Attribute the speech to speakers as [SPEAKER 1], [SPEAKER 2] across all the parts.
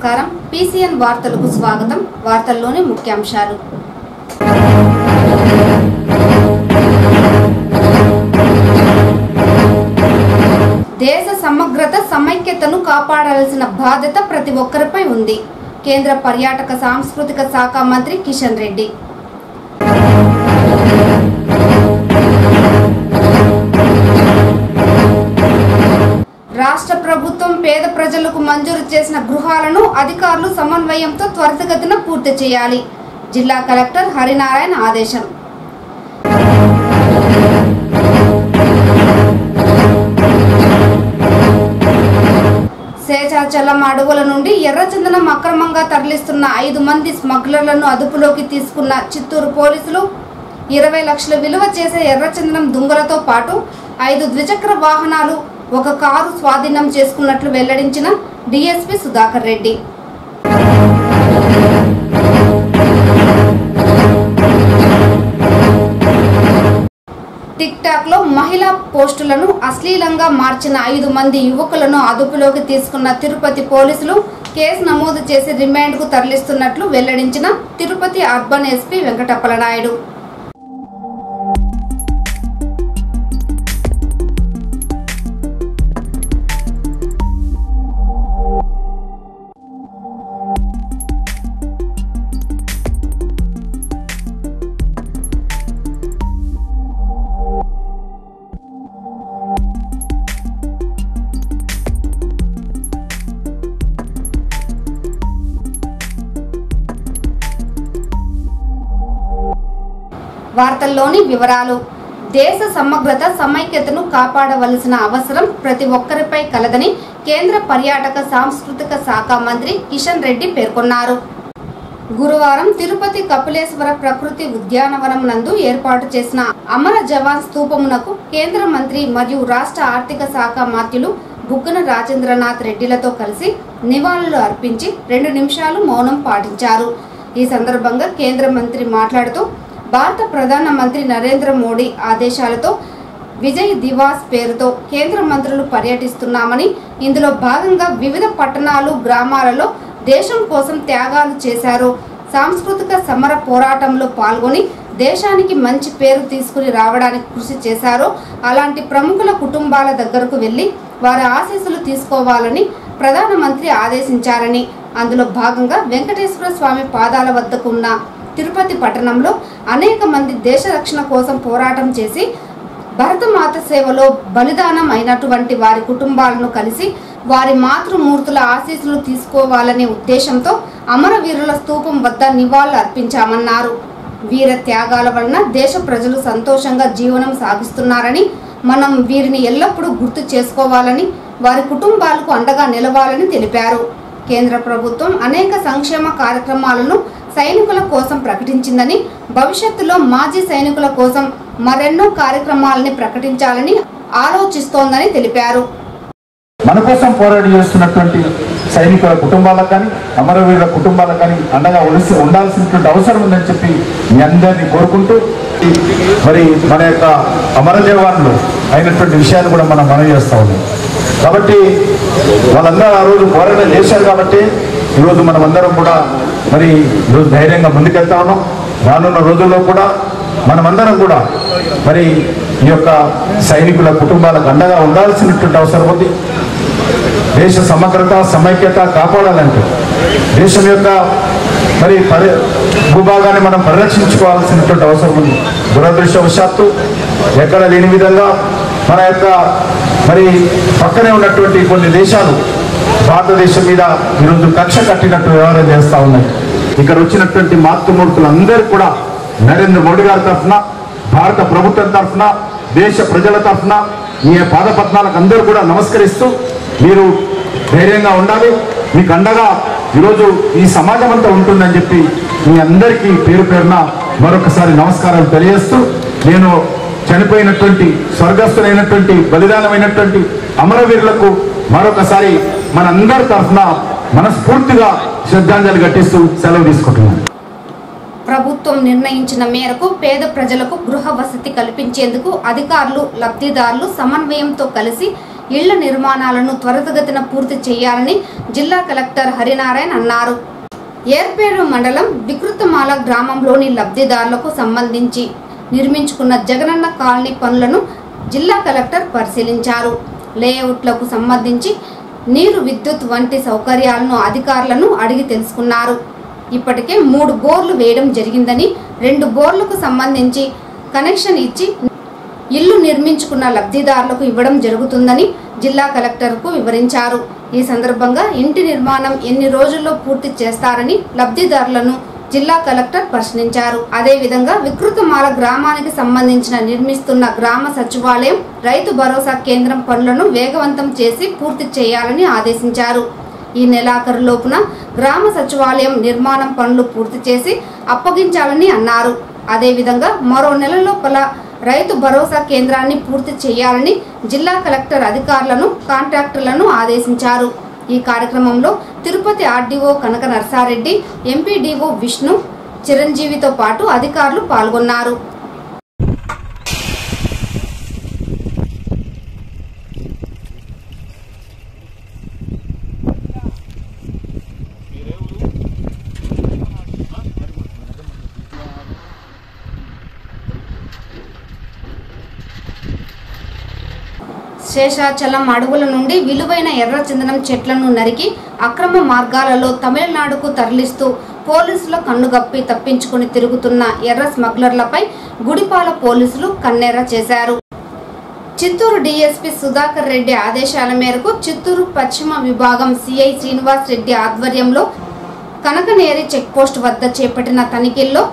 [SPEAKER 1] నమస్కారం పీసీఎన్ వార్తలకు స్వాగతం వార్తల్లోని ముఖ్యాంశాలు దేశ సమగ్రత సమైక్యతను కాపాడాల్సిన బాధ్యత ప్రతి ఒక్కరిపై ఉంది కేంద్ర పర్యాటక సాంస్కృతిక శాఖ మంత్రి కిషన్ రెడ్డి రాష్ట్ర ప్రభుత్వం పేద ప్రజలకు మంజూరు చేసిన గృహాలను అధికారులు సమన్వయంతో త్వరితగతిన పూర్తి చేయాలి జిల్లా కలెక్టర్ హరినారాయణ ఆదేశం శేషాచలం అడవుల నుండి ఎర్రచందనం అక్రమంగా తరలిస్తున్న ఐదు మంది స్మగ్లర్లను అదుపులోకి తీసుకున్న చిత్తూరు పోలీసులు ఇరవై లక్షల విలువ చేసే ఎర్రచందనం దుంగలతో పాటు ఐదు ద్విచక్ర వాహనాలు ఒక కారు స్వాధీనం చేసుకున్నట్లు వెల్లడించిన DSP Sudhakar Reddy TikTok లో మహిళా పోస్టులను అశ్లీలంగా మార్చిన ఐదు మంది యువకులను అదుపులోకి తీసుకున్న తిరుపతి పోలీసులు కేసు నమోదు చేసి రిమాండ్ కు తరలిస్తున్నట్లు వెల్లడించిన తిరుపతి అర్బన్ ఎస్పీ వెంకటప్పల నాయుడు వార్తల్లోని వివరాలు దేశ సమగ్రత సమైక్యతను కాపాడవలసిన అవసరం ప్రతి ఒక్కరిపై కలదని కేంద్ర పర్యాటక సాంస్కృతిక శాఖ మంత్రి కిషన్ రెడ్డి పేర్కొన్నారు గురువారం తిరుపతి కపిలేశ్వర ప్రకృతి ఉద్యానవనం నందు ఏర్పాటు చేసిన అమర జవాన్ స్తూపమునకు కేంద్ర మంత్రి మరియు రాష్ట్ర ఆర్థిక శాఖ మంత్రులు బుగ్గన రాజేంద్రనాథ్ రెడ్డిలతో కలిసి నివాళులు అర్పించి రెండు నిమిషాలు మౌనం పాటించారు ఈ సందర్భంగా కేంద్ర మంత్రి మాట్లాడుతూ భారత ప్రధాన మంత్రి నరేంద్ర మోడీ ఆదేశాలతో విజయ్ దివాస్ పేరుతో కేంద్ర మంత్రులు పర్యటిస్తున్నామని ఇందులో భాగంగా వివిధ పట్టణాలు గ్రామాలలో దేశం కోసం త్యాగాలు చేశారు సాంస్కృతిక సమర పోరాటంలో పాల్గొని దేశానికి మంచి పేరు తీసుకుని రావడానికి కృషి చేశారో అలాంటి ప్రముఖుల కుటుంబాల దగ్గరకు వెళ్లి వారి ఆశీస్సులు తీసుకోవాలని ప్రధానమంత్రి ఆదేశించారని అందులో భాగంగా వెంకటేశ్వర స్వామి పాదాల వద్దకు ఉన్న తిరుపతి పట్టణంలో అనేక మంది దేశ రక్షణ కోసం పోరాటం చేసి భరతమాత సేవలో బలిదానం అయినటువంటి వారి కుటుంబాలను కలిసి వారి మాతృమూర్తుల ఆశీస్సులు తీసుకోవాలనే ఉద్దేశంతో అమరవీరుల స్తూపం వద్ద నివాళులు అర్పించామన్నారు వీర త్యాగాల వలన దేశ ప్రజలు సంతోషంగా జీవనం సాగిస్తున్నారని మనం వీరిని ఎల్లప్పుడూ గుర్తు చేసుకోవాలని వారి కుటుంబాలకు అండగా నిలవాలని తెలిపారు కేంద్ర ప్రభుత్వం అనేక సంక్షేమ కార్యక్రమాలను సైనికుల కోసం ప్రకటించిందని భవిష్యత్తులో మాజీ సైనికుల కోసం మరెన్నో కార్యక్రమాలని ప్రకటించాలని ఆలోచిస్తోందని తెలిపారు
[SPEAKER 2] మన కోసం పోరాడి చేస్తున్నటువంటి సైనికుల కుటుంబాలకు కానీ అమరవీరుల కుటుంబాలకు కానీ అండగా ఉలిసి ఉండాల్సినటువంటి అవసరం ఉందని చెప్పి మీ అందరినీ కోరుకుంటూ మరి మన యొక్క అమర జవాన్లు అయినటువంటి విషయాన్ని కూడా మనం మనం చేస్తా ఉన్నాం కాబట్టి వాళ్ళందరూ ఆ రోజు పోరాటం చేశారు కాబట్టి ఈరోజు మనం అందరం కూడా మరి ఈరోజు ధైర్యంగా ముందుకెళ్తా ఉన్నాం రానున్న రోజుల్లో కూడా మనమందరం కూడా మరి ఈ యొక్క సైనికుల కుటుంబాలకు అండగా ఉండాల్సినటువంటి అవసరం ఉంది దేశ సమగ్రత సమైక్యత కాపాడాలంటే దేశం యొక్క మరి పరి భూభాగాన్ని మనం పరిరక్షించుకోవాల్సినటువంటి అవసరం ఉంది దురదృష్టవశాత్తు ఎక్కడ లేని విధంగా మన యొక్క మరి పక్కనే ఉన్నటువంటి కొన్ని దేశాలు భారతదేశం మీద ఈరోజు కక్ష కట్టినట్టు వ్యవహారం చేస్తూ ఉన్నాయి ఇక్కడ వచ్చినటువంటి మాతృమూర్తులందరూ కూడా నరేంద్ర మోడీ గారి తరఫున భారత ప్రభుత్వం తరఫున దేశ ప్రజల తరఫున మీ పాదపత్నాలకు అందరూ కూడా నమస్కరిస్తూ మీరు ధైర్యంగా ఉండాలి మీకు అండగా ఈరోజు ఈ సమాజం అంతా ఉంటుందని చెప్పి మీ అందరికీ పేరు పేరున మరొకసారి నమస్కారాలు తెలియజేస్తూ నేను చనిపోయినటువంటి స్వర్గస్థులైనటువంటి బలిదానమైనటువంటి అమరవీరులకు మరొకసారి మనందరి తరఫున మనస్ఫూర్తిగా శ్రద్ధాంజలి ఘటిస్తూ సెలవు తీసుకుంటున్నాను
[SPEAKER 1] ప్రభుత్వం నిర్ణయించిన మేరకు పేద ప్రజలకు గృహ వసతి కల్పించేందుకు అధికారులు లబ్ధిదారులు సమన్వయంతో కలిసి ఇళ్ల నిర్మాణాలను త్వరితగతిన పూర్తి చేయాలని జిల్లా కలెక్టర్ హరినారాయణ అన్నారు ఏర్పేరు మండలం వికృతమాల గ్రామంలోని లబ్ధిదారులకు సంబంధించి నిర్మించుకున్న జగనన్న కాలనీ పనులను జిల్లా కలెక్టర్ పరిశీలించారు లేఅవుట్లకు సంబంధించి నీరు విద్యుత్ వంటి సౌకర్యాలను అధికారులను అడిగి తెలుసుకున్నారు ఇప్పటికే మూడు బోర్లు వేయడం జరిగిందని రెండు బోర్లకు సంబంధించి కనెక్షన్ ఇచ్చి ఇల్లు నిర్మించుకున్న లబ్ధిదారులకు ఇవ్వడం జరుగుతుందని జిల్లా కలెక్టర్కు వివరించారు ఈ సందర్భంగా ఇంటి నిర్మాణం ఎన్ని రోజుల్లో పూర్తి చేస్తారని లబ్ధిదారులను జిల్లా కలెక్టర్ ప్రశ్నించారు అదేవిధంగా వికృతమాల గ్రామానికి సంబంధించిన నిర్మిస్తున్న గ్రామ సచివాలయం రైతు భరోసా కేంద్రం పనులను వేగవంతం చేసి పూర్తి చేయాలని ఆదేశించారు ఈ నెలాఖరు లోపున గ్రామ సచివాలయం నిర్మాణం పనులు పూర్తి చేసి అప్పగించాలని అన్నారు అదేవిధంగా మరో నెల లోపల రైతు భరోసా కేంద్రాన్ని పూర్తి చేయాలని జిల్లా కలెక్టర్ అధికారులను కాంట్రాక్టర్లను ఆదేశించారు ఈ కార్యక్రమంలో తిరుపతి ఆర్డీఓ కనక నర్సారెడ్డి ఎంపీడీఓ విష్ణు చిరంజీవితో పాటు అధికారులు పాల్గొన్నారు శేషాచలం అడవుల నుండి విలువైన ఎర్రచందనం చెట్లను నరికి అక్రమ మార్గాలలో తమిళనాడుకు తరలిస్తూ పోలీసుల కన్నుగప్పి తప్పించుకుని తిరుగుతున్న ఎర్ర స్మగ్లర్లపై గుడిపాల పోలీసులు కన్నెర్ర చేశారు చిత్తూరు డీఎస్పీ సుధాకర్ రెడ్డి ఆదేశాల మేరకు చిత్తూరు పశ్చిమ విభాగం సిఐ శ్రీనివాస్ రెడ్డి ఆధ్వర్యంలో కనకనేరి చెక్పోస్ట్ వద్ద చేపట్టిన తనిఖీల్లో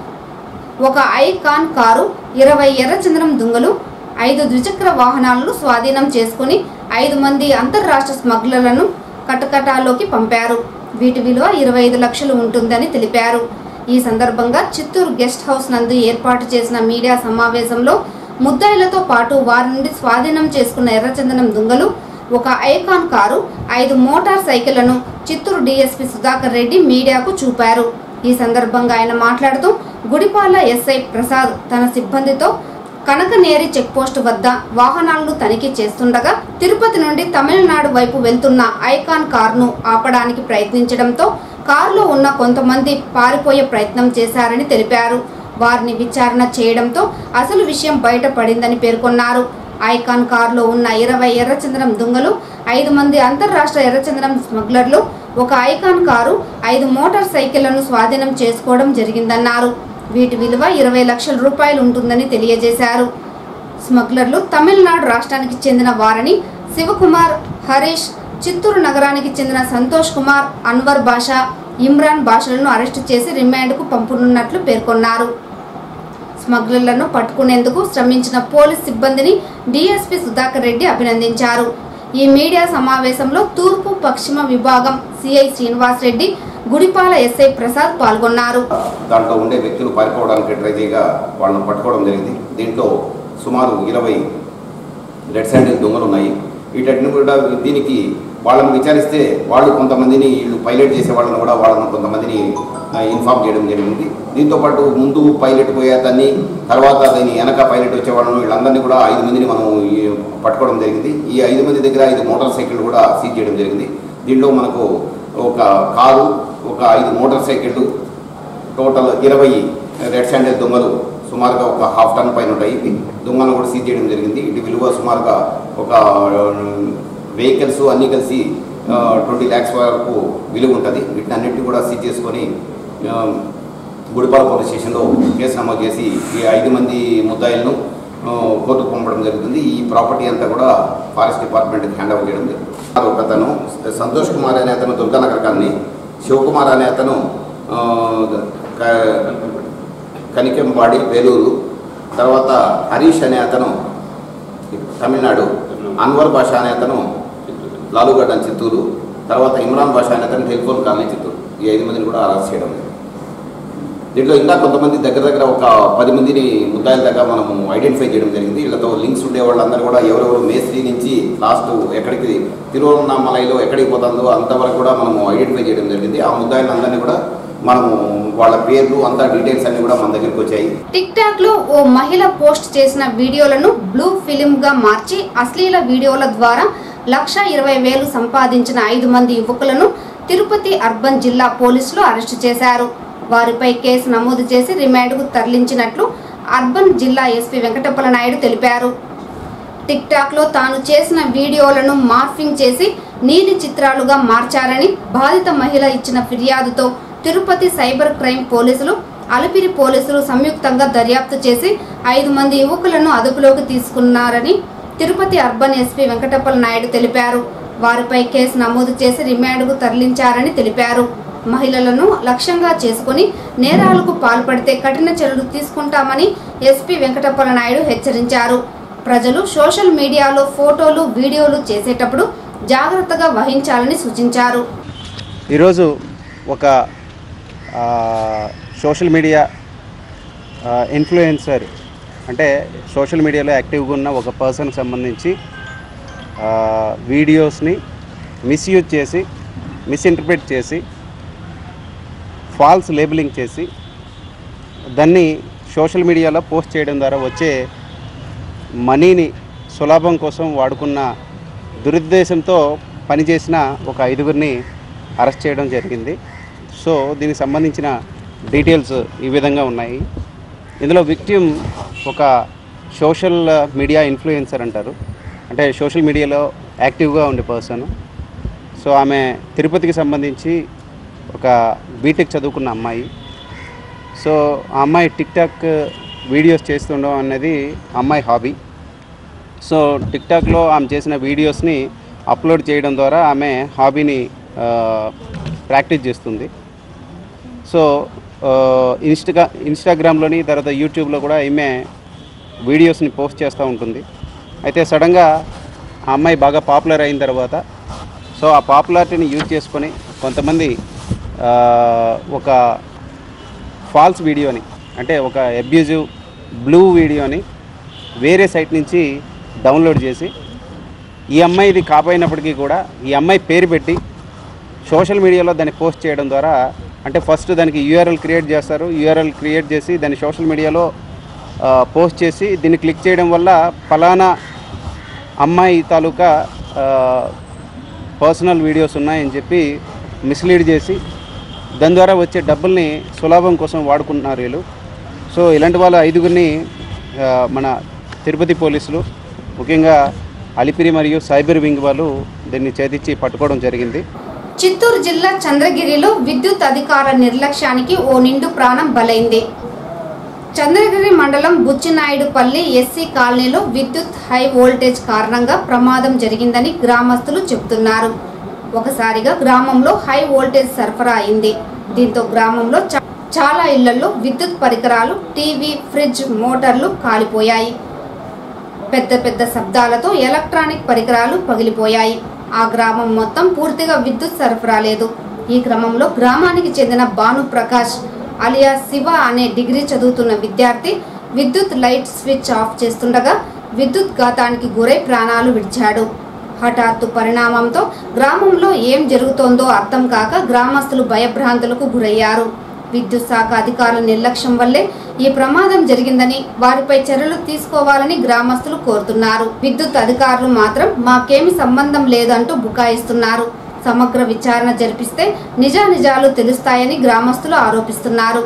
[SPEAKER 1] ఒక ఐకాన్ కారు ఇరవై ఎర్రచందనం దుంగలు ఐదు ద్విచక్ర వాహనాలను స్వాధీనం చేసుకుని ఐదు మంది అంతర్రాష్ట్ర స్మగ్లర్లను కటకటాలోకి పంపారు వీటి విలువ ఇరవై ఐదు లక్షలు ఉంటుందని తెలిపారు ఈ సందర్భంగా చిత్తూరు గెస్ట్ హౌస్ నందు ఏర్పాటు చేసిన మీడియా సమావేశంలో ముద్దాయిలతో పాటు వారి నుండి స్వాధీనం చేసుకున్న ఎర్రచందనం దుంగలు ఒక ఐకాన్ కారు ఐదు మోటార్ సైకిళ్లను చిత్తూరు డీఎస్పీ సుధాకర్ రెడ్డి మీడియాకు చూపారు ఈ సందర్భంగా ఆయన మాట్లాడుతూ గుడిపాల ఎస్ఐ ప్రసాద్ తన సిబ్బందితో కనకనేరి చెక్పోస్ట్ వద్ద వాహనాలను తనిఖీ చేస్తుండగా తిరుపతి నుండి తమిళనాడు వైపు వెళ్తున్న ఐకాన్ కారును ఆపడానికి ప్రయత్నించడంతో కారులో ఉన్న కొంతమంది పారిపోయే ప్రయత్నం చేశారని తెలిపారు వారిని విచారణ చేయడంతో అసలు విషయం బయటపడిందని పేర్కొన్నారు ఐకాన్ కారులో ఉన్న ఇరవై ఎర్రచందనం దుంగలు ఐదు మంది అంతర్రాష్ట్ర ఎర్రచందనం స్మగ్లర్లు ఒక ఐకాన్ కారు ఐదు మోటార్ సైకిళ్లను స్వాధీనం చేసుకోవడం జరిగిందన్నారు వీటి విలువ ఇరవై లక్షల రూపాయలు ఉంటుందని తెలియజేశారు స్మగ్లర్లు తమిళనాడు రాష్ట్రానికి చెందిన వారని శివకుమార్ హరీష్ చిత్తూరు నగరానికి చెందిన సంతోష్ కుమార్ అన్వర్ బాషా ఇమ్రాన్ బాషలను అరెస్టు చేసి రిమాండ్కు పంపనున్నట్లు పేర్కొన్నారు స్మగ్లర్లను పట్టుకునేందుకు శ్రమించిన పోలీస్ సిబ్బందిని డీఎస్పీ సుధాకర్ రెడ్డి అభినందించారు ఈ మీడియా సమావేశంలో తూర్పు పశ్చిమ విభాగం సిఐ శ్రీనివాస్ రెడ్డి గుడిపాల ఎస్ఐ ప్రసాద్ పాల్గొన్నారు
[SPEAKER 3] దాంట్లో ఉండే వ్యక్తులు పారిపోవడానికి ట్రై చేయగా వాళ్ళని పట్టుకోవడం జరిగింది దీంట్లో సుమారు ఇరవై రెడ్ శాండిల్ దొంగలు ఉన్నాయి వీటన్నిటిని కూడా దీనికి వాళ్ళని విచారిస్తే వాళ్ళు కొంతమందిని వీళ్ళు పైలట్ చేసే వాళ్ళని కూడా వాళ్ళని కొంతమందిని ఆ, ఇన్ఫార్మ్ చేయడం జరిగింది దీంతో పాటు ముందు పైలట్ పోయే అతన్ని తర్వాత దాని వెనక పైలట్ వచ్చే వాళ్ళను వీళ్ళందరినీ కూడా ఐదు మందిని మనం ఈ పట్టుకోవడం జరిగింది ఈ ఐదు మంది దగ్గర ఐదు మోటార్ సైకిల్ కూడా సీజ్ చేయడం జరిగింది దీంట్లో మనకు ఒక కారు ఒక ఐదు మోటార్ సైకిళ్ళు టోటల్ ఇరవై రెడ్ శాండిల్ దొంగలు సుమారుగా ఒక హాఫ్ టన్ పైన ఉంటాయి ఇవి దొంగలను కూడా సీజ్ చేయడం జరిగింది ఇటు విలువ సుమారుగా ఒక వెహికల్స్ అన్నీ కలిసి ట్వంటీ ల్యాక్స్ వరకు విలువ ఉంటుంది వీటిని అన్నింటినీ కూడా సీజ్ చేసుకొని ఆ, గుడిపాల పోలీస్ స్టేషన్లో కేసు నమోదు చేసి ఈ ఐదు మంది ముద్దాయిలను ఆ, కోర్టుకు పంపడం జరుగుతుంది ఈ ప్రాపర్టీ అంతా కూడా ఫారెస్ట్ డిపార్ట్మెంట్కి హ్యాండ్ ఓవర్ చేయడం జరుగుతుంది ఒక అతను సంతోష్ కుమార్ అనే అతను దుర్గానగర్ కాలనీ శివకుమార్ అనే అతను ఆ, క- కనికెంపాడి వేలూరు తర్వాత హరీష్ అనే అతను తమిళనాడు అన్వర్ భాష అనే అతను లాలుగడ్డ చిత్తూరు తర్వాత ఇమ్రాన్ భాష అనే అతను టెలిఫోన్ కాలనీ చిత్తూరు ఈ ఐదు మందిని కూడా అరెస్ట్ చేయడం జరిగింది. దీంట్లో ఇంకా కొంతమంది దగ్గర దగ్గర ఒక పది మందిని ముద్దాయిల దగ్గర మనము ఐడెంటిఫై చేయడం జరిగింది వీళ్ళతో లింక్స్ ఉండే వాళ్ళందరూ కూడా ఎవరెవరు మేస్త్రి నుంచి లాస్ట్ ఎక్కడికి తిరువన్నామలైలో ఎక్కడికి పోతుందో అంతవరకు కూడా మనము ఐడెంటిఫై చేయడం జరిగింది ఆ ముద్దాయిలందరినీ కూడా మనము వాళ్ళ పేర్లు అంతా డీటెయిల్స్ అన్ని కూడా మన దగ్గరికి వచ్చాయి
[SPEAKER 1] టిక్ టాక్ లో ఓ మహిళ పోస్ట్ చేసిన వీడియోలను బ్లూ ఫిలిం గా మార్చి అశ్లీల వీడియోల ద్వారా లక్ష ఇరవై వేలు సంపాదించిన ఐదు మంది యువకులను తిరుపతి అర్బన్ జిల్లా పోలీసులు అరెస్టు చేశారు వారిపై కేసు నమోదు చేసి రిమాండ్కు తరలించినట్లు అర్బన్ జిల్లా ఎస్పీ వెంకటప్పల నాయుడు తెలిపారు టిక్ టాక్ లో తాను చేసిన వీడియోలను మార్ఫింగ్ చేసి నీలి చిత్రాలుగా మార్చారని బాధిత మహిళ ఇచ్చిన ఫిర్యాదుతో తిరుపతి సైబర్ క్రైమ్ పోలీసులు అలిపిరి పోలీసులు సంయుక్తంగా దర్యాప్తు చేసి ఐదు మంది యువకులను అదుపులోకి తీసుకున్నారని తిరుపతి అర్బన్ ఎస్పీ వెంకటప్పల నాయుడు తెలిపారు వారిపై కేసు నమోదు చేసి రిమాండ్కు తరలించారని తెలిపారు మహిళలను లక్ష్యంగా చేసుకుని నేరాలకు పాల్పడితే కఠిన చర్యలు తీసుకుంటామని ఎస్పీ వెంకటప్పల నాయుడు హెచ్చరించారు ప్రజలు సోషల్ మీడియాలో ఫోటోలు వీడియోలు చేసేటప్పుడు జాగ్రత్తగా వహించాలని సూచించారు
[SPEAKER 4] ఈరోజు ఒక ఆ, సోషల్ మీడియా ఆ, ఇన్ఫ్లుయెన్సర్ అంటే సోషల్ మీడియాలో యాక్టివ్గా ఉన్న ఒక పర్సన్కి సంబంధించి ఆ, వీడియోస్ని మిస్యూజ్ చేసి మిస్ఇంటర్ప్రిట్ చేసి ఫాల్స్ లేబులింగ్ చేసి దాన్ని సోషల్ మీడియాలో పోస్ట్ చేయడం ద్వారా వచ్చే మనీని సులభం కోసం వాడుకున్న దురుద్దేశంతో పనిచేసిన ఒక ఐదుగురిని అరెస్ట్ చేయడం జరిగింది సో దీనికి సంబంధించిన డీటెయిల్స్ ఈ విధంగా ఉన్నాయి ఇందులో విక్టిమ్ ఒక సోషల్ మీడియా ఇన్ఫ్లుయెన్సర్ అంటారు అంటే సోషల్ మీడియాలో యాక్టివ్గా ఉండే పర్సన్ సో ఆమె తిరుపతికి సంబంధించి ఒక బీటెక్ చదువుకున్న అమ్మాయి సో ఆ అమ్మాయి టిక్ టాక్ వీడియోస్ చేస్తుండడం అనేది అమ్మాయి హాబీ సో టిక్ టాక్లో ఆమె చేసిన వీడియోస్ని అప్లోడ్ చేయడం ద్వారా ఆమె హాబీని ఆ, ప్రాక్టీస్ చేస్తుంది సో ఆ, ఇన్స్టా ఇన్స్టాగ్రామ్లోని తర్వాత యూట్యూబ్లో కూడా ఈమె వీడియోస్ని పోస్ట్ చేస్తూ ఉంటుంది అయితే సడన్గా ఆ అమ్మాయి బాగా పాపులర్ అయిన తర్వాత సో ఆ పాపులారిటీని యూజ్ చేసుకొని కొంతమంది ఆ, ఒక ఫాల్స్ వీడియోని అంటే ఒక అబ్యూజివ్ బ్లూ వీడియోని వేరే సైట్ నుంచి డౌన్లోడ్ చేసి ఈ అమ్మాయిది కాపోయినప్పటికీ కూడా ఈ అమ్మాయి పేరు పెట్టి సోషల్ మీడియాలో దాన్ని పోస్ట్ చేయడం ద్వారా అంటే ఫస్ట్ దానికి యూఆర్ఎల్ క్రియేట్ చేస్తారు యూఆర్ఎల్ క్రియేట్ చేసి దాన్ని సోషల్ మీడియాలో ఆ, పోస్ట్ చేసి దీన్ని క్లిక్ చేయడం వల్ల ఫలానా అమ్మాయి తాలూకా ఆ, పర్సనల్ వీడియోస్ ఉన్నాయని చెప్పి మిస్లీడ్ చేసి దాని ద్వారా వచ్చే డబ్బుల్ని సులభం కోసం వాడుకుంటున్నారు వీళ్ళు సో ఇలాంటి వాళ్ళ ఐదుగురిని ఆ, మన తిరుపతి పోలీసులు ముఖ్యంగా అలిపిరి మరియు సైబర్ వింగ్ వాళ్ళు దీన్ని చేతిచ్చి పట్టుకోవడం జరిగింది
[SPEAKER 1] చిత్తూరు జిల్లా చంద్రగిరిలో విద్యుత్ అధికారుల నిర్లక్ష్యానికి ఓ నిండు ప్రాణం బలైంది చంద్రగిరి మండలం బుచ్చినాయుడుపల్లి ఎస్సీ కాలనీలో విద్యుత్ హై వోల్టేజ్ కారణంగా ప్రమాదం జరిగిందని గ్రామస్తులు చెబుతున్నారు ఒకసారిగా గ్రామంలో హై వోల్టేజ్ సరఫరా అయింది దీంతో గ్రామంలో చా- చాలా ఇళ్లలో విద్యుత్ పరికరాలు టీవీ ఫ్రిడ్జ్ మోటార్లు కాలిపోయాయి పెద్ద పెద్ద శబ్దాలతో ఎలక్ట్రానిక్ పరికరాలు పగిలిపోయాయి ఆ గ్రామం మొత్తం పూర్తిగా విద్యుత్ సరఫరా లేదు ఈ క్రమంలో గ్రామానికి చెందిన భాను ప్రకాష్ అలియా శివ అనే డిగ్రీ చదువుతున్న విద్యార్థి విద్యుత్ లైట్ స్విచ్ ఆఫ్ చేస్తుండగా విద్యుత్ ఘాతానికి గురై ప్రాణాలు విడిచాడు హఠాత్తు పరిణామంతో గ్రామంలో ఏం జరుగుతోందో అర్థం కాక గ్రామస్తులు భయభ్రాంతులకు గురయ్యారు విద్యుత్ శాఖ అధికారుల నిర్లక్ష్యం వల్లే ఈ ప్రమాదం జరిగిందని వారిపై చర్యలు తీసుకోవాలని గ్రామస్తులు కోరుతున్నారు విద్యుత్ అధికారులు మాత్రం మాకేమి సంబంధం లేదంటూ బుకాయిస్తున్నారు సమగ్ర విచారణ జరిపిస్తే నిజానిజాలు తెలుస్తాయని గ్రామస్తులు ఆరోపిస్తున్నారు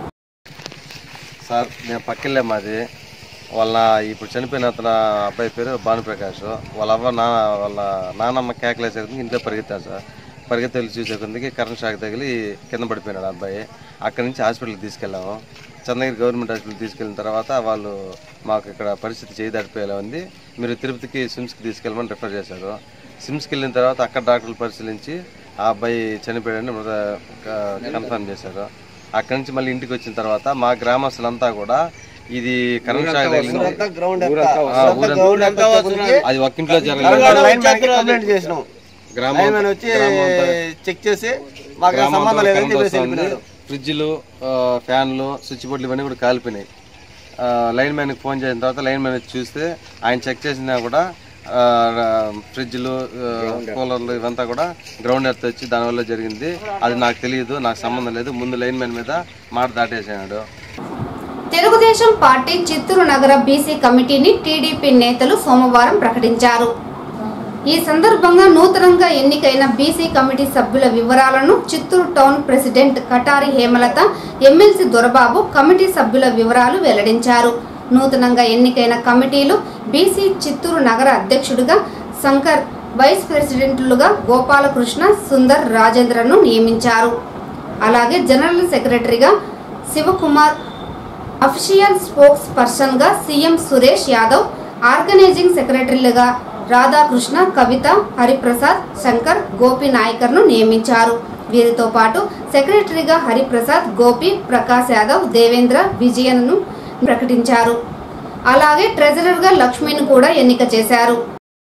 [SPEAKER 5] సార్ నేను పక్కెళ్ళే మాది వాళ్ళ ఇప్పుడు చనిపోయిన అతను అబ్బాయి పేరు భానుప్రకాష్ వాళ్ళ అవ్వ నా వాళ్ళ నానమ్మ కేకలేసేందుకు ఇంట్లో పరిగెత్తాను సార్ పరిగెత్తి వెళ్ళి చూసే కొద్దికి కరెంట్ షాక్ తగిలి కింద పడిపోయినాడు ఆ అబ్బాయి అక్కడి నుంచి హాస్పిటల్కి తీసుకెళ్ళాము చంద్రగిరి గవర్నమెంట్ హాస్పిటల్ తీసుకెళ్ళిన తర్వాత వాళ్ళు మాకు ఇక్కడ పరిస్థితి చేయి దాటిపోయేలా ఉంది మీరు తిరుపతికి సిమ్స్కి తీసుకెళ్ళమని రిఫర్ చేశారు సిమ్స్కి వెళ్ళిన తర్వాత అక్కడ డాక్టర్లు పరిశీలించి ఆ అబ్బాయి చనిపోయాడని మృత కన్ఫర్మ్ చేశారు అక్కడి నుంచి మళ్ళీ ఇంటికి వచ్చిన తర్వాత మా గ్రామస్తులంతా కూడా ఇది కరెంట్ షాక్ తగిలింది ఆ, ఊరంతా అది ఒక్కింట్లో జరగలేదు
[SPEAKER 6] చేసినాం
[SPEAKER 5] గ్రామం
[SPEAKER 6] లైన్మెన్ వచ్చి
[SPEAKER 5] గ్రామం అంతా-
[SPEAKER 6] చెక్ చేసి మాకు
[SPEAKER 5] గ్రామం
[SPEAKER 6] సంబంధం
[SPEAKER 5] అంతా
[SPEAKER 6] లేదని
[SPEAKER 5] కరెంట్
[SPEAKER 6] చెప్పేసి
[SPEAKER 5] వస్తుంది.
[SPEAKER 6] వెళ్ళిపోయినాడు
[SPEAKER 5] ఫ్రిడ్జ్లు ఆ, ఫ్యాన్లు స్విచ్ బోర్డులు ఇవన్నీ కూడా కాలిపోయినాయి ఆ, లైన్ మ్యాన్కి ఫోన్ చేసిన తర్వాత లైన్ మ్యాన్ వచ్చి చూస్తే ఆయన చెక్ చేసినా కూడా ఆ, ఫ్రిడ్జ్లు ఆ, కూలర్లు ఇవంతా కూడా గ్రౌండ్ ఎర్త్ వచ్చి దానివల్ల జరిగింది అది నాకు తెలియదు నాకు సంబంధం లేదు ముందు లైన్ మ్యాన్ మీద మాట దాటేసాడు
[SPEAKER 1] తెలుగుదేశం పార్టీ చిత్తూరు నగర బీసీ కమిటీని టీడీపీ నేతలు సోమవారం ప్రకటించారు ఈ సందర్భంగా నూతనంగా ఎన్నికైన బీసీ కమిటీ సభ్యుల వివరాలను Chittoor town president Katari Hemalatha MLC Dorababu committee సభ్యుల వివరాలు వెల్లడించారు నూతనంగా ఎన్నికైన కమిటీలు బీసీ చిత్తూరు నగర అధ్యక్షుడిగా శంకర్ వైస్ ప్రెసిడెంట్లుగా గోపాలకృష్ణ సుందర్ రాజేంద్రను నియమించారు అలాగే జనరల్ సెక్రటరీగా శివకుమార్ అఫీషియల్ స్పోక్స్ పర్సన్ గా సీఎం సురేష్ యాదవ్ ఆర్గనైజింగ్ సెక్రటరీలుగా రాధాకృష్ణ కవిత హరిప్రసాద్ శంకర్ గోపి నాయకర్ను నియమించారు వీరితో పాటు సెక్రటరీగా హరిప్రసాద్ గోపి ప్రకాష్ యాదవ్ దేవేంద్ర విజయన్ను ప్రకటించారు అలాగే ట్రెజరర్గా లక్ష్మిని కూడా ఎన్నిక చేశారు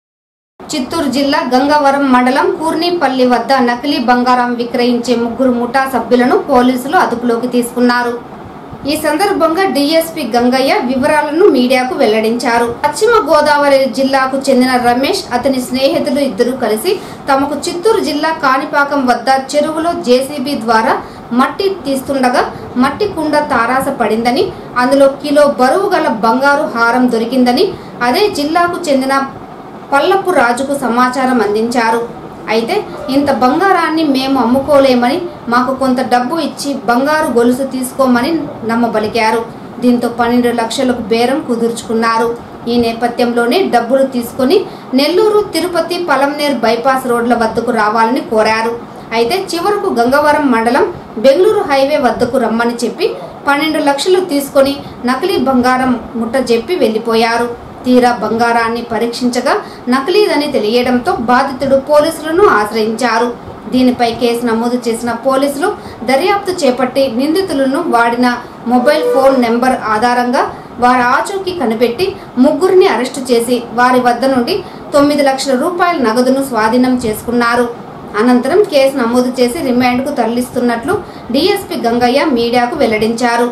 [SPEAKER 1] చిత్తూరు జిల్లా గంగవరం మండలం కూర్నిపల్లి వద్ద నకిలీ బంగారం విక్రయించే ముగ్గురు ముఠా సభ్యులను పోలీసులు అదుపులోకి తీసుకున్నారు ఈ సందర్భంగా డీఎస్పీ గంగయ్య వివరాలను మీడియాకు వెల్లడించారు పశ్చిమ గోదావరి జిల్లాకు చెందిన రమేష్ అతని స్నేహితులు ఇద్దరు కలిసి తమకు చిత్తూరు జిల్లా కాణిపాకం వద్ద చెరువులో జేసీబీ ద్వారా మట్టి తీస్తుండగా మట్టి కుండ తారాస పడిందని అందులో కిలో బరువు గల బంగారు హారం దొరికిందని అదే జిల్లాకు చెందిన పల్లపు రాజుకు సమాచారం అందించారు అయితే ఇంత బంగారాన్ని మేము అమ్ముకోలేమని మాకు కొంత డబ్బు ఇచ్చి బంగారు గొలుసు తీసుకోమని నమ్మబలికారు దీంతో పన్నెండు లక్షలకు బేరం కుదుర్చుకున్నారు ఈ నేపథ్యంలోనే డబ్బులు తీసుకొని నెల్లూరు తిరుపతి పలంనేర్ బైపాస్ రోడ్ల వద్దకు రావాలని కోరారు అయితే చివరకు గంగవరం మండలం బెంగళూరు హైవే వద్దకు రమ్మని చెప్పి పన్నెండు లక్షలు తీసుకొని నకిలీ బంగారం ముట్టజెప్పి వెళ్లిపోయారు తీరా బంగారాన్ని పరీక్షించగా నకిలీదని తెలియడంతో బాధితుడు పోలీసులను ఆశ్రయించారు దీనిపై కేసు నమోదు చేసిన పోలీసులు దర్యాప్తు చేపట్టి నిందితులను వాడిన మొబైల్ ఫోన్ నెంబర్ ఆధారంగా వారి ఆచూకీ కనిపెట్టి ముగ్గురిని అరెస్టు చేసి వారి వద్ద నుండి తొమ్మిది లక్షల రూపాయల నగదును స్వాధీనం చేసుకున్నారు అనంతరం కేసు నమోదు చేసి రిమాండ్కు తరలిస్తున్నట్లు డీఎస్పీ గంగయ్య మీడియాకు వెల్లడించారు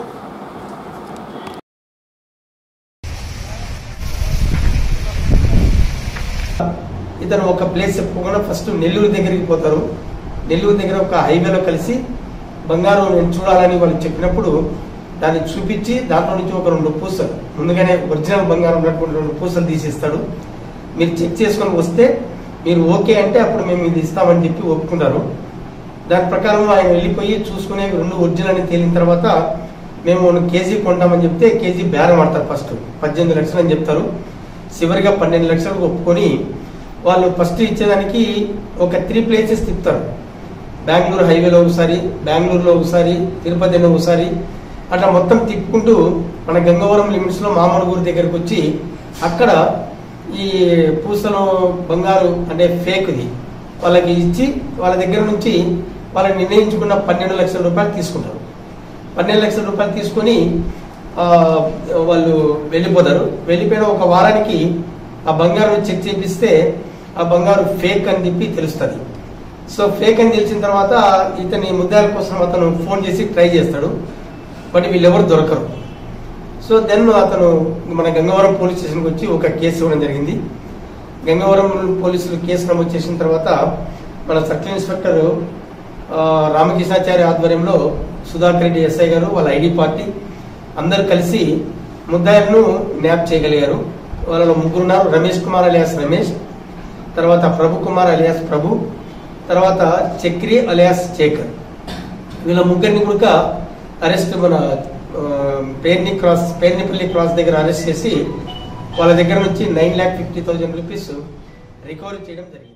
[SPEAKER 7] ఇతను ఒక ప్లేస్ చెప్పుకోకుండా ఫస్ట్ నెల్లూరు దగ్గరికి పోతారు నెల్లూరు దగ్గర ఒక హైవేలో కలిసి బంగారం నేను చూడాలని వాళ్ళు చెప్పినప్పుడు దాన్ని చూపించి దాంట్లో నుంచి ఒక రెండు పూసలు ముందుగానే ఒరిజినల్ బంగారం ఉన్నటువంటి రెండు పూసలు తీసిస్తాడు మీరు చెక్ చేసుకొని వస్తే మీరు ఓకే అంటే అప్పుడు మేము ఇది ఇస్తామని చెప్పి ఒప్పుకున్నారు దాని ప్రకారం ఆయన వెళ్ళిపోయి చూసుకునే రెండు ఒరిజినల్ అని తేలిన తర్వాత మేము కేజీ కొంటామని చెప్తే కేజీ బేరం ఆడతారు ఫస్ట్ పద్దెనిమిది లక్షలు అని చెప్తారు చివరిగా పన్నెండు లక్షలకు ఒప్పుకొని వాళ్ళు ఫస్ట్ ఇచ్చేదానికి ఒక త్రీ ప్లేసెస్ తిప్పుతారు బెంగళూరు హైవేలో ఒకసారి బెంగళూరులో ఒకసారి తిరుపతిలో ఒకసారి అట్లా మొత్తం తిప్పుకుంటూ మన గంగవరం లిమిట్స్లో మామూలుగూరు దగ్గరికి వచ్చి అక్కడ ఈ పూసలు బంగారు అంటే ఫేక్ది వాళ్ళకి ఇచ్చి వాళ్ళ దగ్గర నుంచి వాళ్ళని నిర్ణయించుకున్న పన్నెండు లక్షల రూపాయలు తీసుకుంటారు పన్నెండు లక్షల రూపాయలు తీసుకొని ఆ, వాళ్ళు వెళ్ళిపోతారు వెళ్ళిపోయిన ఒక వారానికి ఆ బంగారం చెక్ చేపిస్తే ఆ బంగారు ఫేక్ అని చెప్పి తెలుస్తుంది సో ఫేక్ అని తెలిసిన తర్వాత ఇతని ముద్దాల కోసం అతను ఫోన్ చేసి ట్రై చేస్తాడు బట్ వీళ్ళెవరు దొరకరు సో దెన్ అతను మన గంగవరం పోలీస్ స్టేషన్కి వచ్చి ఒక కేసు ఇవ్వడం జరిగింది గంగవరం పోలీసులు కేసు నమోదు చేసిన తర్వాత మన సర్కిల్ ఇన్స్పెక్టర్ ఆ, రామకృష్ణాచారి ఆధ్వర్యంలో సుధాకర్ రెడ్డి ఎస్ఐ గారు వాళ్ళ ఐడి పార్టీ అందరూ కలిసి ముద్దాయిలను న్యాప్ చేయగలిగారు వాళ్ళలో ముగ్గురు ఉన్నారు రమేష్ కుమార్ అలియాస్ రమేష్ తర్వాత ప్రభు కుమార్ అలియాస్ ప్రభు తర్వాత చక్రి అలియాస్ శేఖర్ వీళ్ళ ముగ్గురిని కూడా అరెస్ట్ మన ఆ, పేర్ని క్రాస్ పేర్నిపల్లి క్రాస్ దగ్గర అరెస్ట్ చేసి వాళ్ళ దగ్గర నుంచి nine lakh fifty thousand rupees recovery చేయడం జరిగింది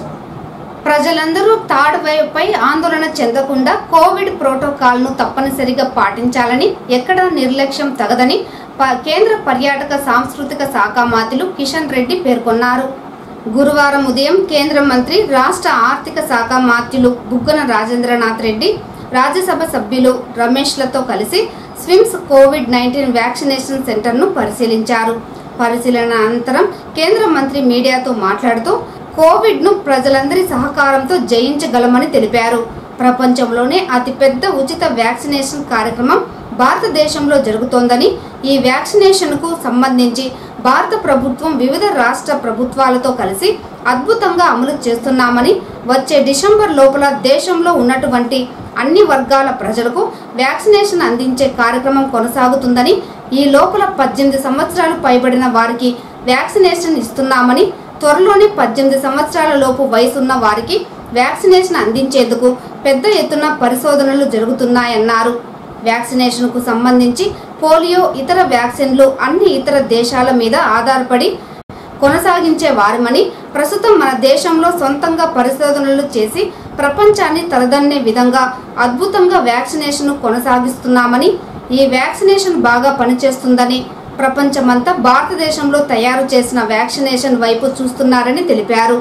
[SPEAKER 1] ప్రజలందరూ థర్డ్ వేవ్ పై ఆందోళన చెందకుండా కోవిడ్ ప్రోటోకాల్ ను తప్పనిసరిగా పాటించాలని ఎక్కడా నిర్లక్ష్యం తగదని ప- కేంద్ర పర్యాటక సాంస్కృతిక శాఖ మంత్రులు కిషన్ రెడ్డి పేర్కొన్నారు గురువారం ఉదయం కేంద్ర మంత్రి రాష్ట్ర ఆర్థిక శాఖ మంత్రులు బుగ్గన రాజేంద్రనాథ్ రెడ్డి రాజ్యసభ సభ్యులు రమేష్లతో కలిసి స్విమ్స్ కోవిడ్ నైన్టీన్ వ్యాక్సినేషన్ సెంటర్ను పరిశీలించారు పరిశీలన అనంతరం కేంద్ర మంత్రి మీడియాతో మాట్లాడుతూ కోవిడ్ ను ప్రజలందరి సహకారంతో జయించగలమని తెలిపారు ప్రపంచంలోనే అతిపెద్ద ఉచిత వ్యాక్సినేషన్ కార్యక్రమం భారతదేశంలో జరుగుతోందని ఈ వ్యాక్సినేషన్ కు సంబంధించి భారత ప్రభుత్వం వివిధ రాష్ట్ర ప్రభుత్వాలతో కలిసి అద్భుతంగా అమలు చేస్తున్నామని వచ్చే డిసెంబర్ లోపల దేశంలో ఉన్నటువంటి అన్ని వర్గాల ప్రజలకు వ్యాక్సినేషన్ అందించే కార్యక్రమం కొనసాగుతుందని ఈ లోపల పద్దెనిమిది సంవత్సరాలు పైబడిన వారికి వ్యాక్సినేషన్ ఇస్తున్నామని త్వరలోనే పద్దెనిమిది సంవత్సరాల లోపు వయసున్న వారికి వ్యాక్సినేషన్ అందించేందుకు పెద్ద ఎత్తున పరిశోధనలు జరుగుతున్నాయన్నారు వ్యాక్సినేషన్కు సంబంధించి పోలియో ఇతర వ్యాక్సిన్లు అన్ని ఇతర దేశాల మీద ఆధారపడి కొనసాగించే వారమని ప్రస్తుతం మన దేశంలో సొంతంగా పరిశోధనలు చేసి ప్రపంచాన్ని తలదన్నే విధంగా అద్భుతంగా వ్యాక్సినేషన్ కొనసాగిస్తున్నామని ఈ వ్యాక్సినేషన్ బాగా పనిచేస్తుందని ప్రపంచమంతా భారతదేశంలో తయారు చేసిన వ్యాక్సినేషన్ వైపు చూస్తున్నారని తెలిపారు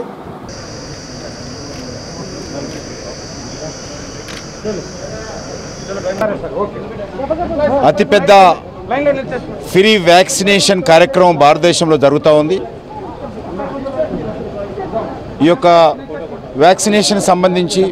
[SPEAKER 2] అతిపెద్ద ఫ్రీ వ్యాక్సినేషన్ కార్యక్రమం భారతదేశంలో జరుగుతూ ఉంది ఈ యొక్క వ్యాక్సినేషన్ సంబంధించి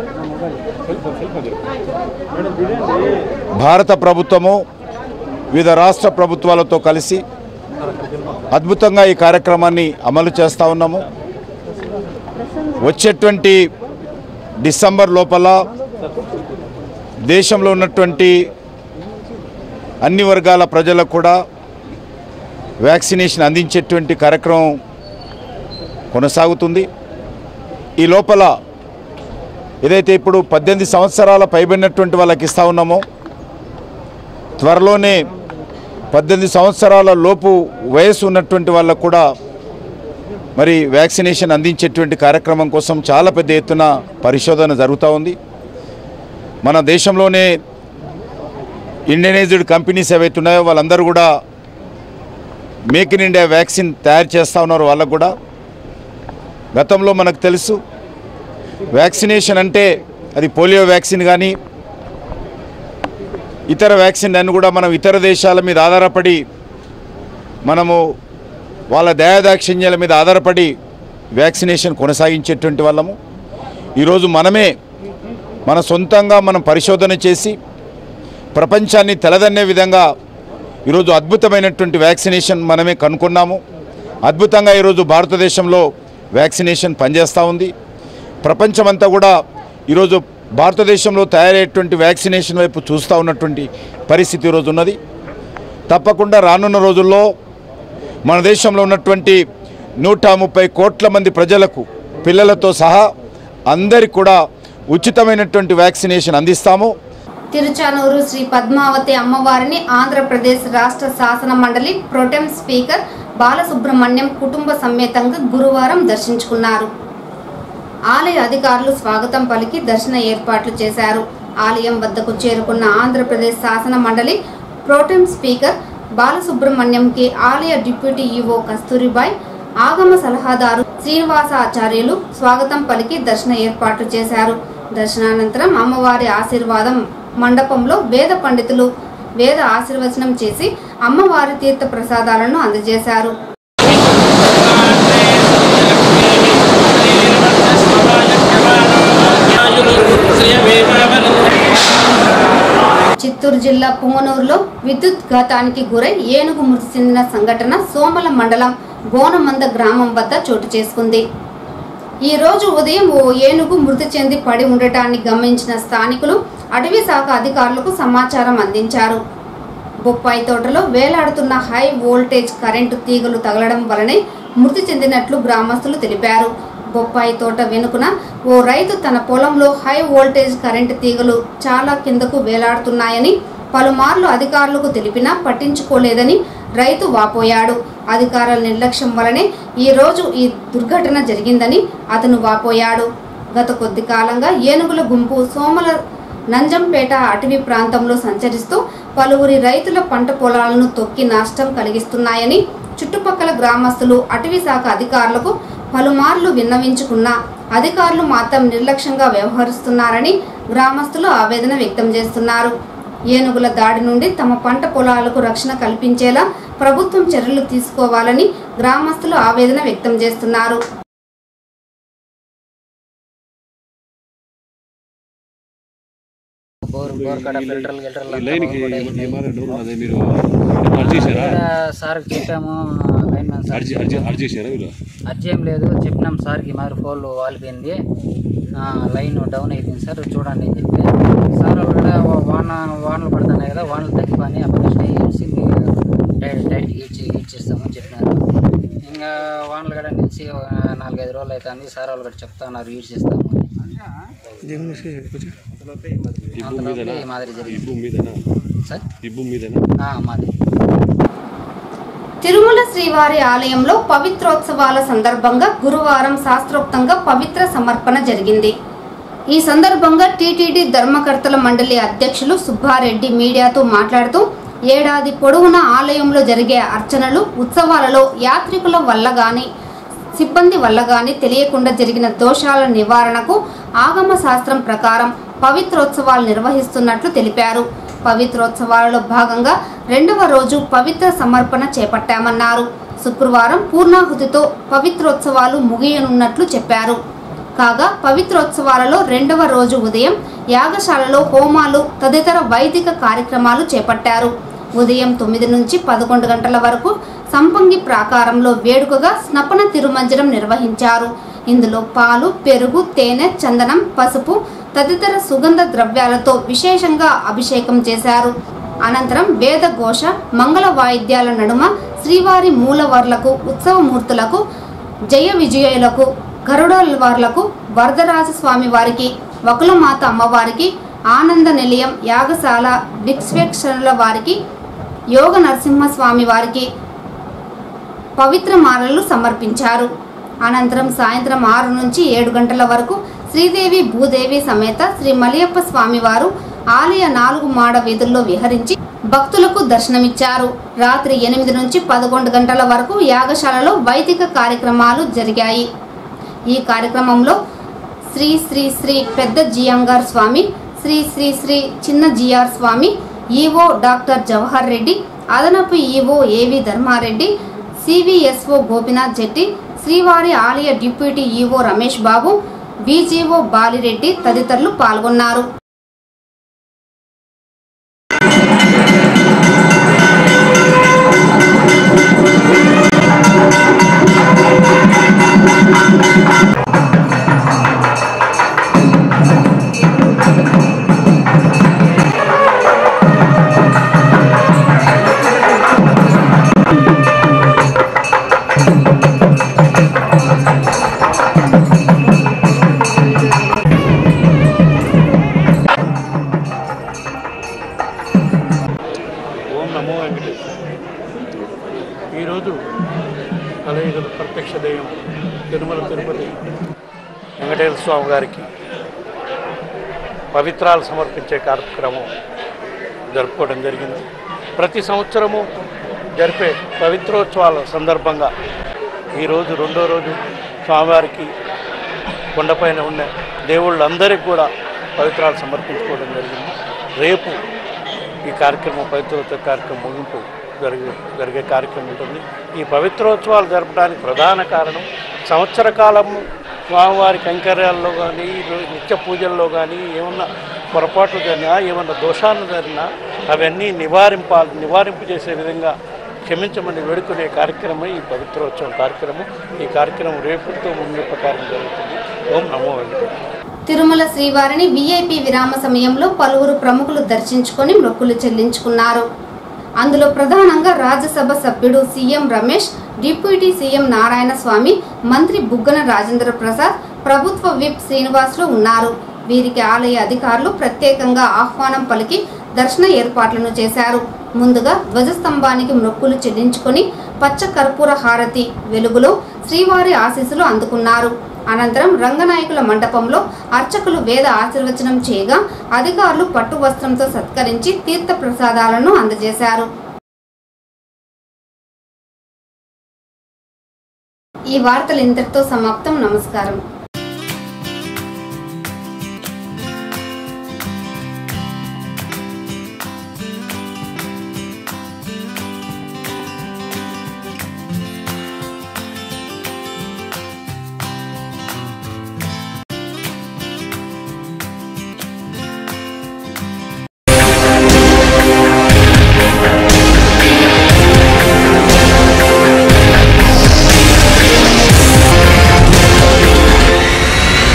[SPEAKER 2] భారత ప్రభుత్వము వివిధ రాష్ట్ర ప్రభుత్వాలతో కలిసి అద్భుతంగా ఈ కార్యక్రమాన్ని అమలు చేస్తూ ఉన్నాము వచ్చేటువంటి డిసెంబర్ లోపల దేశంలో ఉన్నటువంటి అన్ని వర్గాల ప్రజలకు కూడా వ్యాక్సినేషన్ అందించేటువంటి కార్యక్రమం కొనసాగుతుంది ఈ లోపల ఏదైతే ఇప్పుడు పద్దెనిమిది సంవత్సరాల పైబడినటువంటి వాళ్ళకి ఇస్తా ఉన్నామో త్వరలోనే పద్దెనిమిది సంవత్సరాల లోపు వయసు ఉన్నటువంటి వాళ్ళకు కూడా మరి వ్యాక్సినేషన్ అందించేటువంటి కార్యక్రమం కోసం చాలా పెద్ద ఎత్తున పరిశోధన జరుగుతూ ఉంది మన దేశంలోనే ఇండియనైజ్డ్ కంపెనీస్ ఏవైతే ఉన్నాయో వాళ్ళందరూ కూడా మేక్ ఇన్ ఇండియా వ్యాక్సిన్ తయారు చేస్తూ ఉన్నారు వాళ్ళకు కూడా గతంలో మనకు తెలుసు వ్యాక్సినేషన్ అంటే అది పోలియో వ్యాక్సిన్ కానీ ఇతర వ్యాక్సిన్ అన్ని కూడా మనం ఇతర దేశాల మీద ఆధారపడి మనము వాళ్ళ దయాదాక్షిణ్యాల మీద ఆధారపడి వ్యాక్సినేషన్ కొనసాగించేటువంటి వాళ్ళము ఈరోజు మనమే మన సొంతంగా మనం పరిశోధన చేసి ప్రపంచాన్ని తెలదన్నే విధంగా ఈరోజు అద్భుతమైనటువంటి వ్యాక్సినేషన్ మనమే కనుక్కున్నాము అద్భుతంగా ఈరోజు భారతదేశంలో వ్యాక్సినేషన్ పనిచేస్తూ ఉంది ప్రపంచమంతా కూడా ఈరోజు భారతదేశంలో తయారయ్యేటువంటి వ్యాక్సినేషన్ వైపు చూస్తూ ఉన్నటువంటి పరిస్థితి ఈరోజు ఉన్నది తప్పకుండా రానున్న రోజుల్లో మన దేశంలో ఉన్నటువంటి నూట ముప్పై కోట్ల మంది ప్రజలకు పిల్లలతో సహా అందరికి కూడా ఉచితమైనటువంటి వ్యాక్సినేషన్ అందిస్తాము
[SPEAKER 1] తిరుచానూరు శ్రీ పద్మావతి అమ్మవారిని ఆంధ్రప్రదేశ్ రాష్ట్ర శాసన మండలి ప్రొటెం స్పీకర్ బాలసుబ్రహ్మణ్యం కుటుంబ సమేతంగా గురువారం దర్శించుకున్నారు ఆలయ అధికారులు స్వాగతం పలికి దర్శన ఏర్పాట్లు చేశారు ఆలయం వద్దకు చేరుకున్న ఆంధ్రప్రదేశ్ శాసన మండలి ప్రోటెం స్పీకర్ బాలసుబ్రహ్మణ్యంకి ఆలయ డిప్యూటీ ఈవో కస్తూరిబాయ్ ఆగమ సలహాదారు శ్రీనివాసాచార్యులు స్వాగతం పలికి దర్శన ఏర్పాట్లు చేశారు దర్శనానంతరం అమ్మవారి ఆశీర్వాదం మండపంలో వేద పండితులు వేద ఆశీర్వచనం చేసి అమ్మవారి తీర్థ ప్రసాదాలను అందజేశారు చిత్తూరు జిల్లా పుంగనూరులో విద్యుత్ ఘాతానికి గురై ఏనుగు మృతి చెందిన సంఘటన సోమల మండలం బోనమంద గ్రామం వద్ద చోటు చేసుకుంది ఈ రోజు ఉదయం ఓ ఏనుగు మృతి చెంది పడి ఉండటాన్ని గమనించిన స్థానికులు అటవీ శాఖ అధికారులకు సమాచారం అందించారు బొప్పాయి తోటలో వేలాడుతున్న హై వోల్టేజ్ కరెంటు తీగలు తగలడం వలనే మృతి చెందినట్లు గ్రామస్తులు తెలిపారు బొప్పాయి తోట వెనుకన ఓ రైతు తన పొలంలో హై వోల్టేజ్ కరెంటు తీగలు చాలా కిందకు వేలాడుతున్నాయని పలుమార్లు అధికారులకు తెలిపినా పట్టించుకోలేదని రైతు వాపోయాడు అధికారుల నిర్లక్ష్యం వలనే ఈ రోజు ఈ దుర్ఘటన జరిగిందని అతను వాపోయాడు గత కొద్ది కాలంగా ఏనుగుల గుంపు సోమల నంజంపేట అటవీ ప్రాంతంలో సంచరిస్తూ పలువురి రైతుల పంట పొలాలను తొక్కి నష్టం కలిగిస్తున్నాయని చుట్టుపక్కల గ్రామస్తులు అటవీ శాఖ అధికారులకు పలుమార్లు విన్నవించుకున్నా అధికారులు మాత్రం నిర్లక్ష్యంగా వ్యవహరిస్తున్నారని గ్రామస్తులు ఆవేదన వ్యక్తం చేస్తున్నారు ఏనుగుల దాడి నుండి తమ పంట పొలాలకు రక్షణ కల్పించేలా ప్రభుత్వం చర్యలు తీసుకోవాలని గ్రామస్తులు ఆవేదన వ్యక్తం చేస్తున్నారు
[SPEAKER 8] బోర్ బోర్ కాడ ఫిల్టర్లు గిల్టర్లు అంతా
[SPEAKER 9] లైన్కి
[SPEAKER 8] బాగుపడ్డాయి.
[SPEAKER 9] ఏమారు అదే మీరు అర్జీ చేశారా
[SPEAKER 8] ఇక్కడ సార్కి చెప్పాము లైన్ మ్యాన్ సార్
[SPEAKER 9] అర్జీ అర్జీ అర్జీ చేశారా వీళ్ళు
[SPEAKER 8] అర్జీ ఏం లేదు చెప్పినాం సార్కి మరి ఫోన్ వాలిపోయింది ఆ, లైన్ డౌన్ అయిపోయింది సార్ చూడండి అని చెప్పి సార్ కూడా వాన వానలు పడుతున్నాయి కదా వానలు తగ్గిపోయి అప్పుడు స్టే చేసి మీరు డైరెక్ట్ డైరెక్ట్ ఇచ్చి ఇచ్చేస్తామని చెప్పినారు ఇంకా ఇంకా వానలు కూడా నిలిచి ఒక నాలుగైదు రోజులు అవుతుంది సార్ వాళ్ళు కూడా చెప్తా ఉన్నారు యూజ్ చేస్తాము
[SPEAKER 9] ఈ భూమి మీదేనా
[SPEAKER 8] ఈ మాదిరి
[SPEAKER 9] ఈ
[SPEAKER 8] జరిగింది
[SPEAKER 9] భూమి మీదేనా
[SPEAKER 8] సార్
[SPEAKER 9] ఈ భూమి మీదేనా
[SPEAKER 8] ఆ, మాది
[SPEAKER 1] తిరుమల శ్రీవారి ఆలయంలో పవిత్రోత్సవాల సందర్భంగా గురువారం శాస్త్రోక్తంగా పవిత్ర సమర్పణ జరిగింది ఈ సందర్భంగా టీటీడీ ధర్మకర్తల మండలి అధ్యక్షులు సుబ్బారెడ్డి మీడియాతో మాట్లాడుతూ ఏడాది పొడవునా ఆలయంలో జరిగే అర్చనలు ఉత్సవాలలో యాత్రికుల వల్ల గాని సిబ్బంది వల్ల గాని తెలియకుండా జరిగిన దోషాల నివారణకు ఆగమ శాస్త్రం ప్రకారం పవిత్రోత్సవాలు నిర్వహిస్తున్నట్లు తెలిపారు పవిత్రోత్సవాలలో భాగంగా రెండవ రోజు పవిత్ర సమర్పణ చేపట్టామన్నారు శుక్రవారం పూర్ణాహుతితో పవిత్రోత్సవాలు ముగియనున్నట్లు చెప్పారు కాగా పవిత్రోత్సవాలలో రెండవ రోజు ఉదయం యాగశాలలో హోమాలు తదితర వైదిక కార్యక్రమాలు చేపట్టారు ఉదయం తొమ్మిది నుంచి పదకొండు గంటల వరకు సంపంగి ప్రాకారంలో వేడుకగా స్నపన తిరుమంజనం నిర్వహించారు ఇందులో పాలు పెరుగు తేనె చందనం పసుపు తదితర సుగంధ ద్రవ్యాలతో విశేషంగా అభిషేకం చేశారు అనంతరం వేద ఘోష మంగళ వాయిద్యాల నడుమ శ్రీవారి మూలవర్లకు ఉత్సవమూర్తులకు జయ విజయులకు గరుడవార్లకు వరదరాజ స్వామి వారికి వకులమాత అమ్మవారికి ఆనంద నిలయం యాగశాల విక్స్వేక్షణుల వారికి యోగ నరసింహస్వామి వారికి పవిత్ర మాలలు సమర్పించారు అనంతరం సాయంత్రం ఆరు నుంచి ఏడు గంటల వరకు శ్రీదేవి భూదేవి సమేత శ్రీ మలయప్ప స్వామివారు ఆలయ నాలుగు మాడ వీధుల్లో విహరించి భక్తులకు దర్శనమిచ్చారు రాత్రి ఎనిమిది నుంచి పదకొండు గంటల వరకు యాగశాలలో వైదిక కార్యక్రమాలు జరిగాయి ఈ కార్యక్రమంలో శ్రీ శ్రీ శ్రీ పెద్ద జియాంగార్ స్వామి శ్రీ శ్రీ శ్రీ చిన్న జిఆర్ స్వామి ఈవో డాక్టర్ జవహర్ రెడ్డి అదనపు EO AV Dharmareddy CVSO Gopinath Jetti శ్రీవారి ఆలయ deputy EO Ramesh Babu BGO Balireddy తదితరులు పాల్గొన్నారు
[SPEAKER 10] ఓం నమో వెంకటేశ్వర ఈరోజు కలయుగల ప్రత్యక్ష దైవం తిరుమల తిరుపతి వెంకటేశ్వర స్వామి గారికి పవిత్రాలు సమర్పించే కార్యక్రమం జరుపుకోవడం జరిగింది ప్రతి సంవత్సరము జరిపే పవిత్రోత్సవాల సందర్భంగా ఈరోజు రెండో రోజు స్వామివారికి కొండపైన ఉన్న దేవుళ్ళందరికీ కూడా పవిత్రాలు సమర్పించుకోవడం జరిగింది రేపు ఈ కార్యక్రమం పవిత్రోత్సవ కార్యక్రమం ముగింపు జరిగే జరిగే కార్యక్రమం ఉంటుంది ఈ పవిత్రోత్సవాలు జరపడానికి ప్రధాన కారణం సంవత్సర కాలము స్వామివారి కైంకర్యాల్లో కానీ నిత్య పూజల్లో కానీ ఏమన్నా పొరపాట్లు జరిగినా ఏమన్నా దోషాలు జరిగినా అవన్నీ నివారింపాలి నివారింపు చేసే విధంగా క్షమించమని వేడుకునే కార్యక్రమం ఈ పవిత్రోత్సవం కార్యక్రమం ఈ కార్యక్రమం రేపుతో ముందు ప్రకారం జరుగుతుంది ఓం నమో వెంకటేశ్వర
[SPEAKER 1] తిరుమల శ్రీవారిని వీఐపీ విరామ సమయంలో పలువురు ప్రముఖులు దర్శించుకొని మొక్కులు చెల్లించుకున్నారు అందులో ప్రధానంగా రాజ్యసభ సభ్యుడు CM Ramesh deputy CM Narayana Swamy మంత్రి బుగ్గన రాజేంద్ర ప్రసాద్ ప్రభుత్వ విప్ శ్రీనివాసులు ఉన్నారు వీరికి ఆలయ అధికారులు ప్రత్యేకంగా ఆహ్వానం పలికి దర్శన ఏర్పాట్లను చేశారు ముందుగా ధ్వజస్తంభానికి మొక్కులు చెల్లించుకొని పచ్చ కర్పూర హారతి వెలుగులో శ్రీవారి ఆశీస్సులు అందుకున్నారు అనంతరం రంగనాయకుల మండపంలో అర్చకులు వేద ఆశీర్వచనం చేయగా అధికారులు పట్టు వస్త్రంతో సత్కరించి తీర్థ ప్రసాదాలను అందజేశారు ఈ వార్తలు ఇంతటితో సమాప్తం నమస్కారం